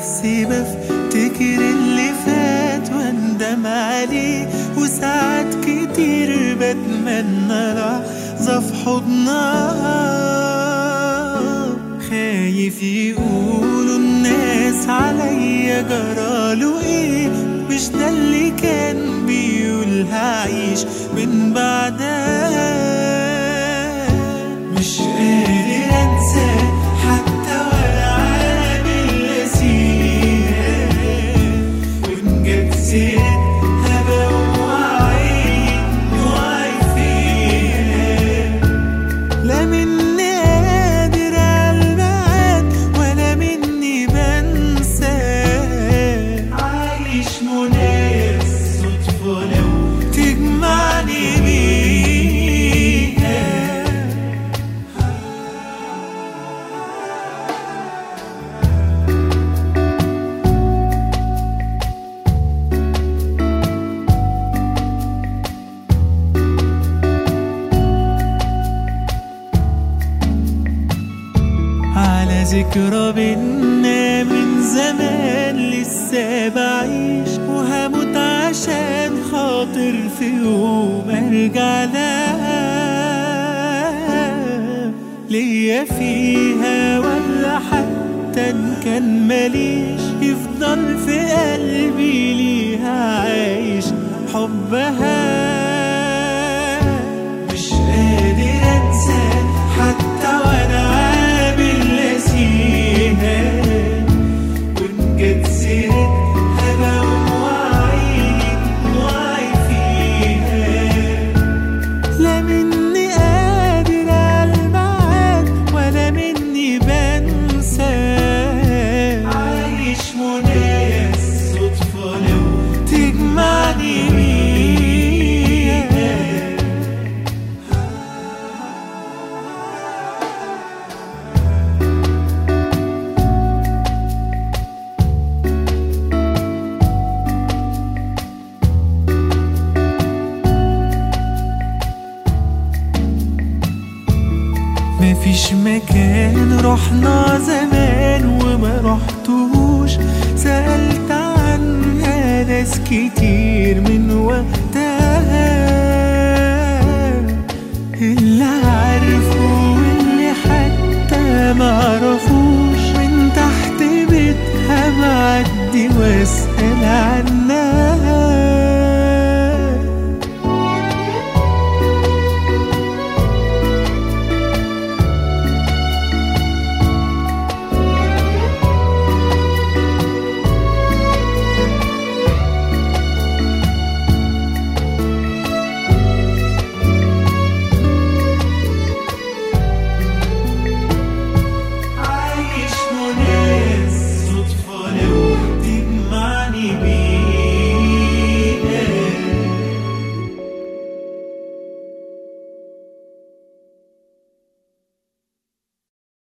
نفسي بفتكر اللي فات واندم عليه وساعات كتير بتمنى لحظة في حضنها خايف يقولوا الناس عليا جراله ايه مش ده اللي كان بيقول هعيش من بعدها مش قادر انسى حتى ولا عامل نسيها وان جت سيرتها بوعي وعي فيها لا مني قادر عالمعاد ولا مني بنسى عايش منايا الصدفة لو تجمعني بيها على ذكرى بينا من زمان لسه بعيش وهموت عشان خاطر في يوم ارجع لها ليا فيها ولا حتى ان كان ماليش يفضل في قلبي ليها عايش حبها مش قادر انسى حتى وانا عامل نسيها وان جت سيرتها بقوم واعي واعي فيها لا مني قادر عالمعاد ولا مني بنسى عايش منايا الصدفة لو تجمعني بيها مفيش مكان رحنا زمان وما رحتوش سألت عنها ناس كتير من